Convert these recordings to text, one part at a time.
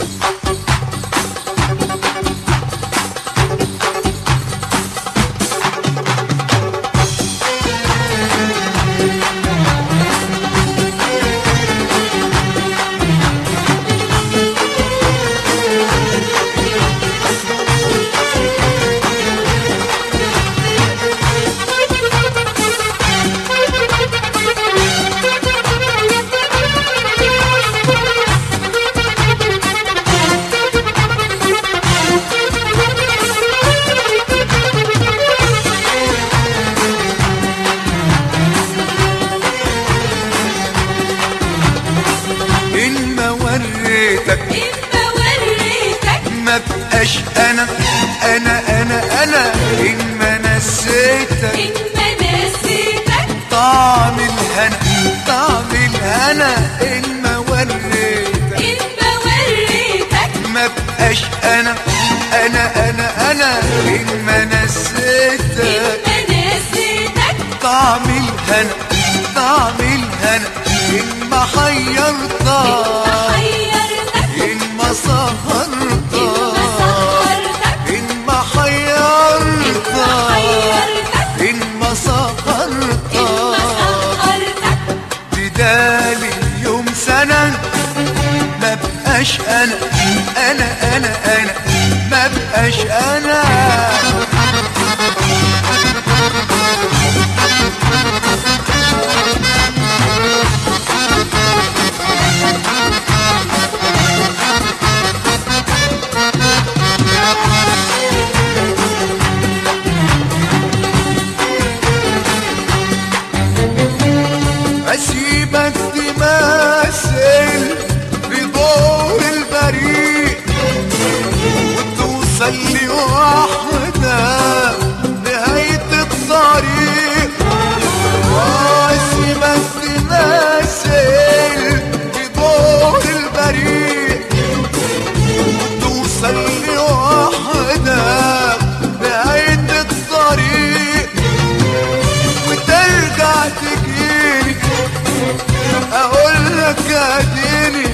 إن ما وريتك إما وريتك ما بقاش أنا أنا أنا أنا إن ما نسيتك إما نسيتك طعم الهنا طعم الهنا إن ما وريتك إما وريتك ما بقاش أنا أنا أنا أنا إن ما نسيتك إما نسيتك طعم الهنا طعم الهنا إن ما حيرتك حيرتك إن ما سهرتك سهرتك إن ما حيرتك حيرتك إن ما سهرتك سهرتك بدالي يوم سنة ما بقاش أنا أنا أنا أنا ما بقاش أنا أسيبك تمثل بضوء البريء وتوصل لي وحدة نهاية الطريق أسيبك تمثل بضوء البريء وتوصل لي وحدة نهاية الطريق وترجع تجيني اقول لك اديني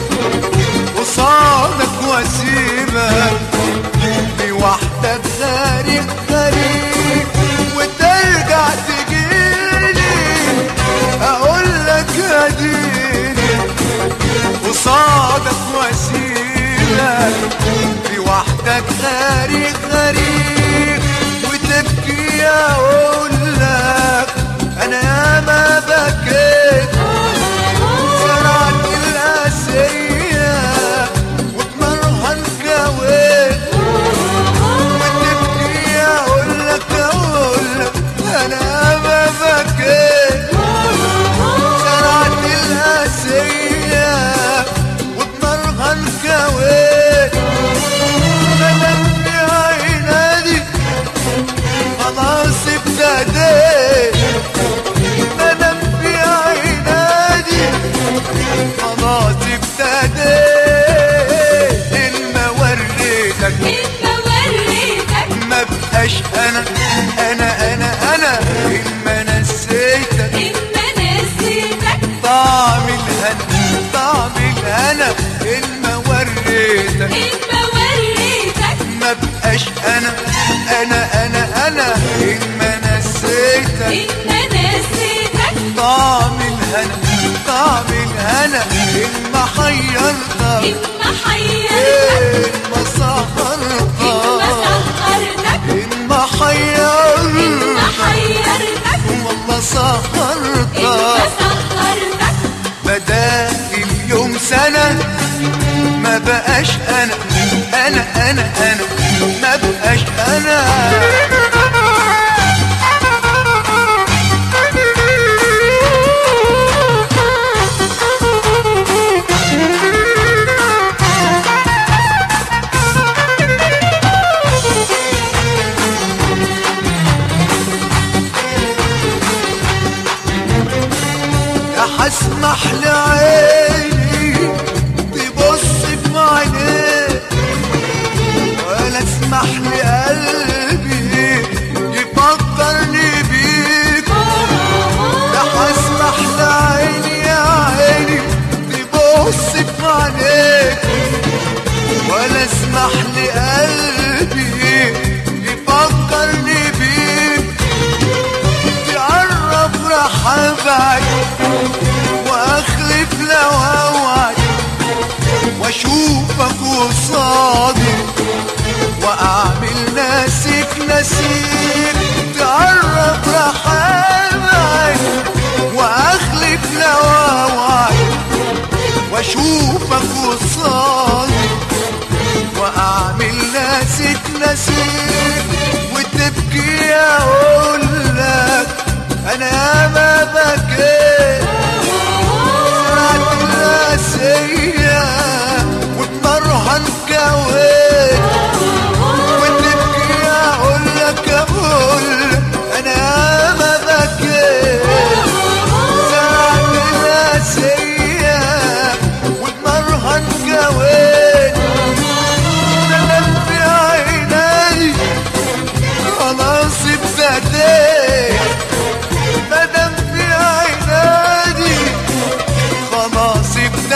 قصادك واسيبك لوحدك غريب غريب وترجع تجيني اقول لك اديني قصادك واسيبك لوحدك غريب غريب وتبكي اقول لك انا ياما بكيت زرعت الاسية وبنارها انكويت وتبكي اقول لك اقول لك انا ياما بكيت زرعت الاسية وبنارها انكويت ندم في عينادي خلاص ابتديت ندم في عينادي خلاص ابتديت إن وريتك إما وريتك ما بقاش انا انا انا انا إن ما نسيتك إما نسيتك طعم الهنا طعم الهنا إن ما وريتك إما وريتك ما بقاش انا انا انا انا إن ما نسيتك إما نسيتك طعم الهنا طعم الهنا إن ما حيرتك إما حيرتك إن ما سهرتك إما سهرتك إن ما حيرتك إما حيرتك والله إما سهرتك سهرتك بدأ اليوم سنة ما بقاش أنا أنا أنا أنا ما بقاش أنا هسمح لعيني تبص في عينيك ولا اسمح لقلبي اسمح لقلبي يفكرني بيك تقرب راح ابعد واخلف لو اوعد واشوفك قصادي واعمل ناسك نسيك تقرب راح ابعد واخلف لو اوعد واشوفك قصادي واعمل ناسك نسيك وتبكي اقول لك انا ما بكيت سرعت الراسية وبنارها انكويت وتبكي اقول لك اقول لك انا ما بكيت سرعت الراسية وبنارها انكويت سلام في عيني خلاص ابتديت مدام في عيني خلاص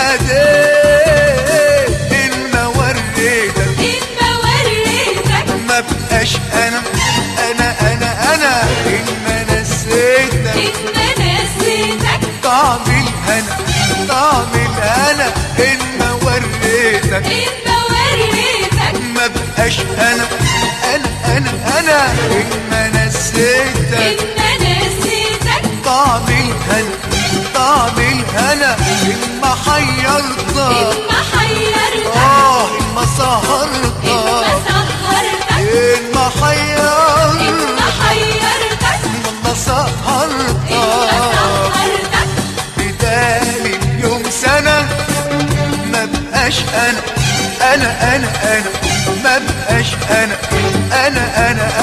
ابتديت الموردة إما وريتك ما بقاش انا انا انا انا ان ما نسيتك إما نسيتك طعم الهنا طعم الهنا ان ما وريتك إما وريتك ما بقاش انا انا انا انا ان ما نسيتك إما نسيتك طعم الهنا طعم الهنا ان ما حيرتك إما حيرتك اه ان ما سهرتك إما سهرتك ان ما حيرتك إما حيرتك ان ما سهرتك إما سهرتك بدالي يوم سنة ما بقاش أنا أنا أنا أنا ما بقاش أنا أنا أنا